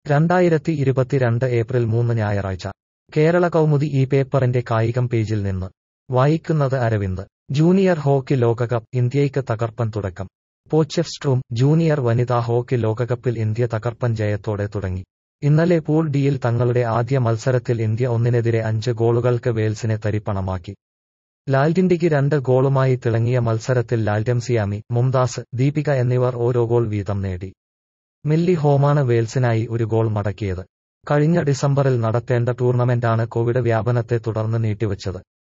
രണ്ടായിരത്തി ഇരുപത്തിരണ്ട് ഏപ്രിൽ മൂന്ന് ഞായറാഴ്ച കേരള കൗമുദി ഈ പേപ്പറിന്റെ കായികം പേജിൽ നിന്ന് വായിക്കുന്നത് അരവിന്ദ് ജൂനിയർ ഹോക്കി ലോകകപ്പ് ഇന്ത്യയ്ക്ക് തകർപ്പൻ തുടക്കം പോച്ചെഫ്സ്ട്രൂം ജൂനിയർ വനിതാ ഹോക്കി ലോകകപ്പിൽ ഇന്ത്യ തകർപ്പൻ ജയത്തോടെ തുടങ്ങി ഇന്നലെ പൂൾ ഡിയിൽ തങ്ങളുടെ ആദ്യ മത്സരത്തിൽ ഇന്ത്യ ഒന്നിനെതിരെ അഞ്ച് ഗോളുകൾക്ക് വെയിൽസിനെ തരിപ്പണമാക്കി ലാൽറ്റിൻഡിക്ക് രണ്ട് ഗോളുമായി തിളങ്ങിയ മത്സരത്തിൽ ലാൽറ്റംസിയാമി മുംതാസ് ദീപിക എന്നിവർ ഓരോ ഗോൾ വീതം നേടി മില്ലി ഹോമാണ് വെയിൽസിനായി ഒരു ഗോൾ മടക്കിയത് കഴിഞ്ഞ ഡിസംബറിൽ നടത്തേണ്ട ടൂർണമെന്റാണ് കോവിഡ് വ്യാപനത്തെ തുടർന്ന് നീട്ടിവച്ചത്